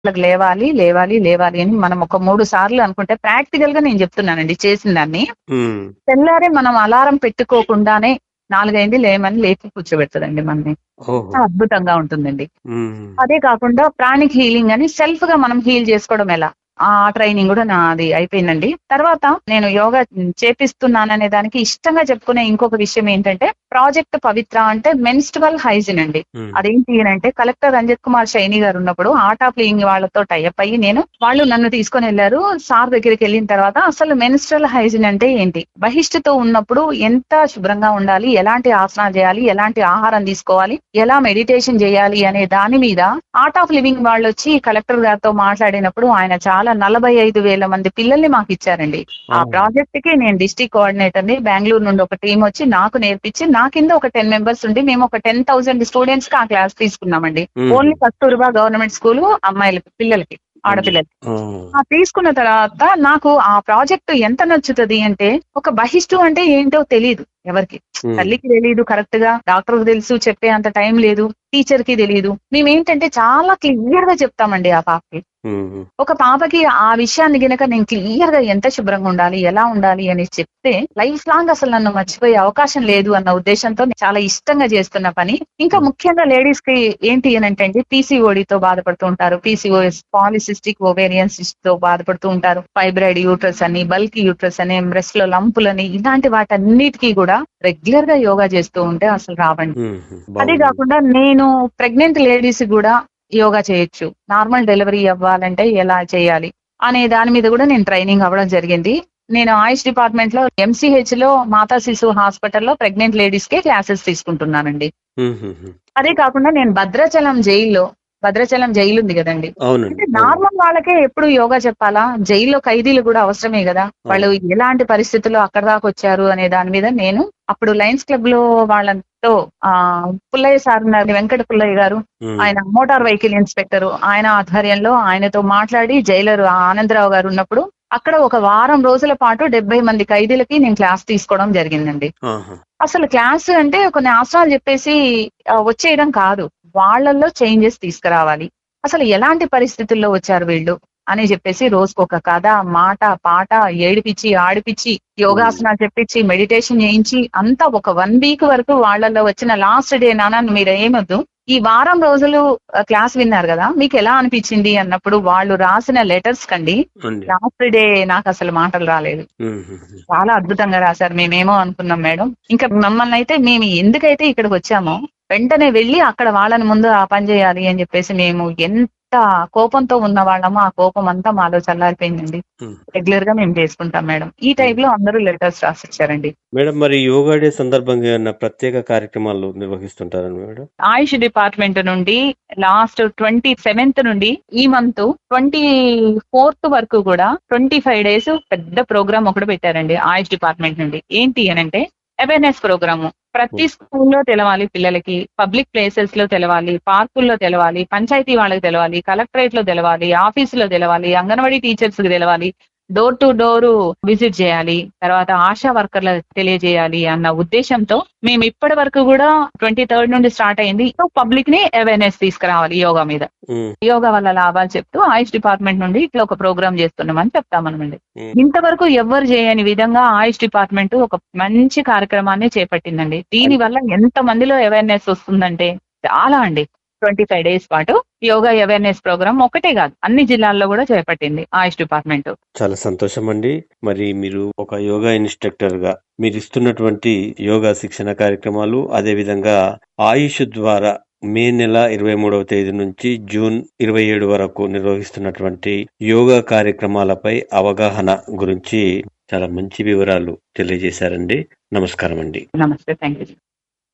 వాళ్ళకి లేవాలి లేవాలి లేవాలి అని మనం ఒక మూడు సార్లు అనుకుంటే ప్రాక్టికల్ గా నేను చెప్తున్నానండి చేసిన దాన్ని ఉమ్, తెల్లారే మనం అలారం పెట్టుకోకుండానే నాలుగైంది లేమని లేపి కూర్చోబెడుతుందండి మనని ఓహో చాలా అద్భుతంగా ఉంటుందండి ఉమ్, అదే కాకుండా ప్రాణిక్ హీలింగ్ అని సెల్ఫ్ గా మనం హీల్ చేసుకోవడం ఎలా ఆ ట్రైనింగ్ కూడా నాది అయిపోయిందండి తర్వాత నేను యోగా చేపిస్తున్నాననే దానికి ఇష్టంగా చెప్పుకునే ఇంకొక విషయం ఏంటంటే ప్రాజెక్ట్ పవిత్ర అంటే మెన్స్ట్రల్ హైజిన్ అండి ఉమ్, అదేంటి అని అంటే కలెక్టర్ రంజిత్ కుమార్ షైని గారు ఉన్నప్పుడు ఆటా ప్లేయింగ్ వాళ్ళతో టైఅప్ అయ్యి నేను వాళ్ళు నన్ను తీసుకొని వెళ్లారు సార్ దగ్గరికి వెళ్ళిన తర్వాత అసలు మెన్స్ట్రల్ హైజిన్ అంటే ఏంటి బహిష్టుతో ఉన్నప్పుడు ఎంత శుభ్రంగా ఉండాలి ఎలాంటి ఆసనాలు చేయాలి ఎలాంటి ఆహారం తీసుకోవాలి ఎలా మెడిటేషన్ చేయాలి అనే దాని మీద ఆర్ట్ ఆఫ్ లివింగ్ వాళ్ళు వచ్చి కలెక్టర్ గారితో మాట్లాడినప్పుడు ఆయన చాలా నలభై ఐదు వేల మంది పిల్లల్ని మాకు ఇచ్చారండి ఆ అవును. ప్రాజెక్ట్ కి నేను డిస్ట్రిక్ట్ కోఆర్డినేటర్ ని బెంగళూరు నుండి ఒక టీం వచ్చి నాకు నేర్పించి నా కింద ఒక టెన్ మెంబర్స్ ఉండి మేము ఒక టెన్ థౌసండ్ స్టూడెంట్స్ కి ఆ క్లాస్ తీసుకున్నామండి um, only Kasturba government school అమ్మాయిలకి పిల్లలకి ఆడపిల్లలకి ఆ, ఆ తీసుకున్న తర్వాత నాకు ఆ ప్రాజెక్ట్ ఎంత నచ్చుతుంది అంటే ఒక బహిష్టు అంటే ఏంటో తెలియదు ఎవరికి ఉమ్, తల్లికి తెలియదు కరెక్ట్ గా డాక్టర్ తెలుసు చెప్పే అంత టైం లేదు టీచర్ కి తెలియదు మేమేంటంటే చాలా క్లియర్ గా చెప్తామండి ఆ పాపకి ఉమ్, ఒక పాపకి ఆ విషయాన్ని గనక నేను క్లియర్ గా ఎంత శుభ్రంగా ఉండాలి ఎలా ఉండాలి అని చెప్తే లైఫ్ లాంగ్ అసలు నన్ను మర్చిపోయే అవకాశం లేదు అన్న ఉద్దేశంతో నేను చాలా ఇష్టంగా చేస్తున్న పని ఇంకా ముఖ్యంగా లేడీస్ కి ఏంటి అని అంటే పీసీఓడితో బాధపడుతూ ఉంటారు పీసీఓఎస్ పాలిసిస్టిక్ ఓవేరియన్స్ తో బాధపడుతూ ఉంటారు ఫైబ్రాయిడ్ యూట్రస్ అని బల్క్ యూట్రస్ అని బ్రెస్ట్ లో లంపులని ఇలాంటి వాటన్నిటికీ కూడా రెగ్యులర్ గా యోగా చేస్తూ ఉంటే అసలు రావండి ఉమ్, అదే బాగుంది. కాకుండా నేను ప్రెగ్నెంట్ లేడీస్ కూడా యోగా చేయొచ్చు నార్మల్ డెలివరీ అవ్వాలంటే ఎలా చేయాలి అనే దాని మీద కూడా నేను ట్రైనింగ్ అవ్వడం జరిగింది నేను ఆయుష్ డిపార్ట్మెంట్ లో ఎంసీహెచ్ లో మాతా శిశు హాస్పిటల్లో ప్రెగ్నెంట్ లేడీస్ కే క్లాసెస్ తీసుకుంటున్నానండి ఉమ్, ఉమ్, ఉమ్, అదే కాకుండా నేను భద్రాచలం జైల్లో భద్రాచలం జైలు ఉంది కదండి అంటే అవునండి అవును. నార్మల్ వాళ్ళకే ఎప్పుడు యోగా చెప్పాలా జైల్లో ఖైదీలు కూడా అవసరమే కదా వాళ్ళు ఎలాంటి పరిస్థితుల్లో అక్కడ దాకా వచ్చారు అనే దాని మీద నేను అప్పుడు లయన్స్ క్లబ్ లో వాళ్ళతో ఆ పుల్లయ్య సార్ ఉన్నారు వెంకట పుల్లయ్య గారు ఉమ్, ఆయన మోటార్ వెహికల్ ఇన్స్పెక్టర్ ఆయన ఆధ్వర్యంలో ఆయనతో మాట్లాడి జైలర్ ఆనందరావు గారు ఉన్నప్పుడు అక్కడ ఒక వారం రోజుల పాటు డెబ్బై మంది ఖైదీలకి నేను క్లాస్ తీసుకోవడం జరిగిందండి ఆహా. అసలు క్లాస్ అంటే కొన్ని ఆసనాలు చెప్పేసి ఆ, వచ్చేయడం కాదు వాళ్ళల్లో చేంజెస్ తీసుకురావాలి అసలు ఎలాంటి పరిస్థితుల్లో వచ్చారు వీళ్ళు అని చెప్పేసి రోజుకు ఒక కథ మాట పాట ఏడిపించి ఆడిపించి యోగాసనాలు చెప్పించి మెడిటేషన్ చేయించి అంతా ఒక వన్ వీక్ వరకు వాళ్ళల్లో వచ్చిన లాస్ట్ డే నాన్న మీరు ఏమొద్దు ఈ వారం రోజులు ఆ, క్లాస్ విన్నారు కదా మీకు ఎలా అనిపించింది అన్నప్పుడు వాళ్ళు రాసిన లెటర్స్ కండి అండి లాస్ట్ డే నాకు అసలు మాటలు రాలేదు ఉమ్, ఉమ్, ఉమ్, చాలా అద్భుతంగా రాశారు మేమేమో అనుకున్నాం మేడం ఇంకా మమ్మల్ని అయితే మేము ఎందుకైతే ఇక్కడికి వచ్చామో వెంటనే వెళ్ళి అక్కడ వాళ్ళని ముందు ఆ పని చేయాలి అని చెప్పేసి మేము ఎంత కోపంతో ఉన్న వాళ్ళమో ఆ కోపం అంతా మాలో చల్లారిపోయిందండి ఉమ్. రెగ్యులర్ గా మేము చేసుకుంటాం మేడం ఈ టైప్ లో అందరూ లెటర్స్ రాసిచ్చారండి మేడం మరి యోగా డే సందర్భంగా ఏమన్నా ప్రత్యేక కార్యక్రమాలు నిర్వహిస్తుంటారని మేడం ఆయుష్ డిపార్ట్మెంట్ నుండి లాస్ట్ ట్వంటీ సెవెంత్ నుండి ఈ మంత్ ట్వంటీ ఫోర్త్ వరకు కూడా ట్వంటీ ఫైవ్ డేస్ పెద్ద ప్రోగ్రామ్ ఒకటి పెట్టారండి ఆయుష్ డిపార్ట్మెంట్ నుండి ఏంటి అని అంటే అవేర్నెస్ ప్రోగ్రామ్ ప్రతి స్కూల్లో తెలవాలి పిల్లలకి పబ్లిక్ ప్లేసెస్ లో తెలవాలి పార్కుల్లో తెలవాలి పంచాయతీ వాళ్ళకి తెలవాలి కలెక్టరేట్ లో తెలవాలి ఆఫీసులో తెలవాలి అంగన్వాడీ టీచర్స్ కి తెలవాలి డోర్ టు డోర్ విజిట్ చేయాలి తర్వాత ఆశా వర్కర్లకు తెలియజేయాలి అన్న ఉద్దేశంతో మేము ఇప్పటి వరకు కూడా ట్వంటీ థర్డ్ నుండి స్టార్ట్ అయింది పబ్లిక్ ని అవేర్నెస్ తీసుకురావాలి యోగా మీద ఉమ్, యోగా వల్ల లాభాలు చెప్తూ ఆయుష్ డిపార్ట్మెంట్ నుండి ఇట్లా ఒక ప్రోగ్రామ్ చేస్తున్నామని చెప్తామనమండి ఉమ్, ఇంతవరకు ఎవ్వరు చేయని విధంగా ఆయుష్ డిపార్ట్మెంట్ ఒక మంచి కార్యక్రమాన్ని చేపట్టిందండి దీని వల్ల ఎంత మందిలో అవేర్నెస్ వస్తుందంటే చాలా అండి ట్వంటీ ఫైవ్ డేస్ పాటు యోగా అవేర్నెస్ ప్రోగ్రామ్ ఒకటే కాదు అన్ని జిల్లాల్లో కూడా చేపట్టింది ఆయుష్ డిపార్ట్మెంట్ చాలా సంతోషం అండి మరి మీరు ఒక యోగా ఇన్స్ట్రక్టర్ గా మీరు ఇస్తున్నటువంటి యోగా శిక్షణ కార్యక్రమాలు అదే విధంగా ఆయుష్ ద్వారా మే నెల ఇరవై మూడవ తేదీ నుంచి జూన్ ఇరవై ఏడు వరకు నిర్వహిస్తున్నటువంటి యోగా కార్యక్రమాలపై అవగాహన గురించి చాలా మంచి వివరాలు తెలియజేశారండి నమస్కారం అండి నమస్తే థ్యాంక్ యూ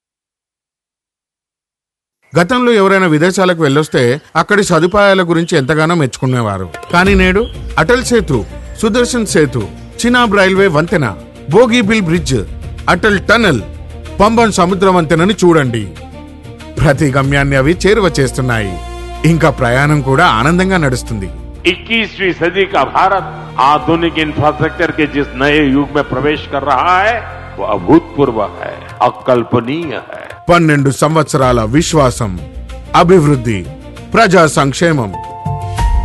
గతంలో ఎవరైనా విదేశాలకు వెళ్ళొస్తే అక్కడి సదుపాయాల గురించి ఎంతగానో మెచ్చుకునేవారు కానీ నేడు అటల్ సేతు సుదర్శన్ సేతు చినాబ్ రైల్వే వంతెన బోగీబిల్ బ్రిడ్జ్ అటల్ టనల్ పంబన్ సముద్ర వంతెనని చూడండి ప్రతి గమ్యాన్ని అవి చేరువ చేస్తున్నాయి ఇంకా ప్రయాణం కూడా ఆనందంగా నడుస్తుంది 21वीं सदी का भारत आधुनिक इंफ्रास्ट्रक्चर के जिस नए युग में प्रवेश कर रहा है वो अभूतपूर्व है अकल्पनीय है పన్నెండు సంవత్సరాల విశ్వాసం అభివృద్ధి ప్రజా సంక్షేమం